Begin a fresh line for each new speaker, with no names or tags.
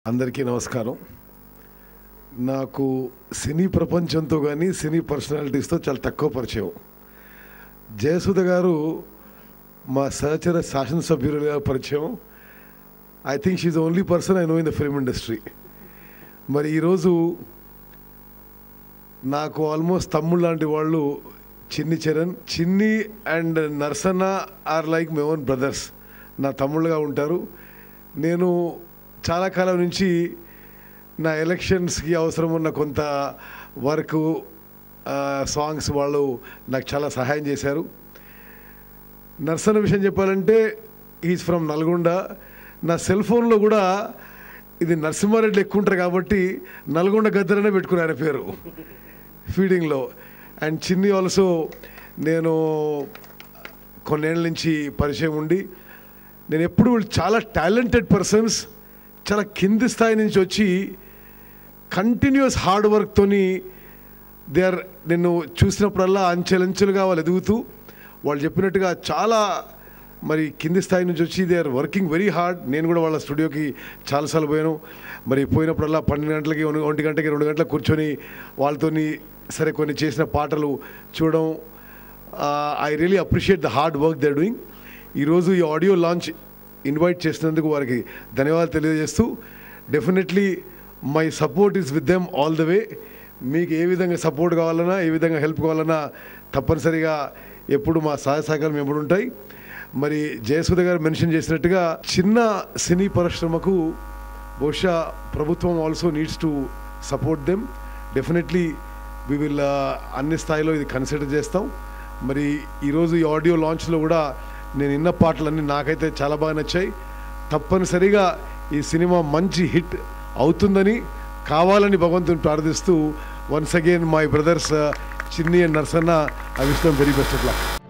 అందరికీ నమస్కారం నాకు సినీ ప్రపంచంతో కానీ సినీ పర్సనాలిటీస్తో చాలా తక్కువ పరిచయం జయసుధ గారు మా సహచర శాసనసభ్యులుగా పరిచయం I think she only person I know in the film industry మరి ఈరోజు నాకు ఆల్మోస్ట్ తమ్ముళ్ళు లాంటి వాళ్ళు Chinni Charan Chinni and Narsanna are like my own brothers నా తమ్ముళ్ళుగా ఉంటారు నేను చాలా కాలం నుంచి నా ఎలక్షన్స్కి అవసరం ఉన్న కొంత వర్క్ సాంగ్స్ వాళ్ళు నాకు చాలా సహాయం చేశారు నర్సన్న విషయం చెప్పాలంటే ఈజ్ ఫ్రమ్ నల్గొండ నా సెల్ ఫోన్లో కూడా ఇది నరసింహారెడ్డి ఎక్కువ ఉంటారు కాబట్టి నల్గొండ గద్దరనే పెట్టుకున్నారు ఆయన పేరు ఫీడింగ్లో అండ్ చిన్ని ఆల్సో నేను కొన్నేళ్ళ నుంచి పరిచయం ఉండి నేను ఎప్పుడు చాలా టాలెంటెడ్ పర్సన్స్ చాలా కింది స్థాయి నుంచి వచ్చి కంటిన్యూస్ హార్డ్ వర్క్తోని దే ఆర్ నేను చూసినప్పుడల్లా అంచెలంచెలుగా వాళ్ళు ఎదుగుతూ వాళ్ళు చెప్పినట్టుగా చాలా మరి కింది స్థాయి నుంచి వచ్చి they are working very hard నేను కూడా వాళ్ళ స్టూడియోకి చాలాసార్లు పోయాను మరి పోయినప్పుడల్లా పన్నెండు గంటలకి ఒంటి- ఒంటి గంటకి రెండు గంటలకు కూర్చొని వాళ్ళతోని సరే కొన్ని చేసిన పాటలు చూడడం I really appreciate the hard work they doing ఈరోజు ఈ ఆడియో లాంచ్ ఇన్వైట్ చేసినందుకు వారికి ధన్యవాదాలు తెలియజేస్తూ definitely my support is with them all the way మీకు ఏ విధంగా సపోర్ట్ కావాలన్నా ఏ విధంగా హెల్ప్ కావాలన్నా తప్పనిసరిగా ఎప్పుడు మా సహాయ సహకారం ఎప్పుడు ఉంటాయి మరి జయసుధ గారు మెన్షన్ చేసినట్టుగా చిన్న సినీ పరిశ్రమకు బహుశా ప్రభుత్వం also needs to support them definitely we will అన్ని స్థాయిలో ఇది కన్సిడర్ చేస్తాం మరి ఈరోజు ఈ ఆడియో లాంచ్లో కూడా నేను విన్న పాటలన్నీ నాకైతే చాలా బాగా నచ్చాయి తప్పనిసరిగా ఈ సినిమా మంచి హిట్ అవుతుందని కావాలని భగవంతుని ప్రార్థిస్తూ once again my brothers Chinni and Narsanna I wish them very best of luck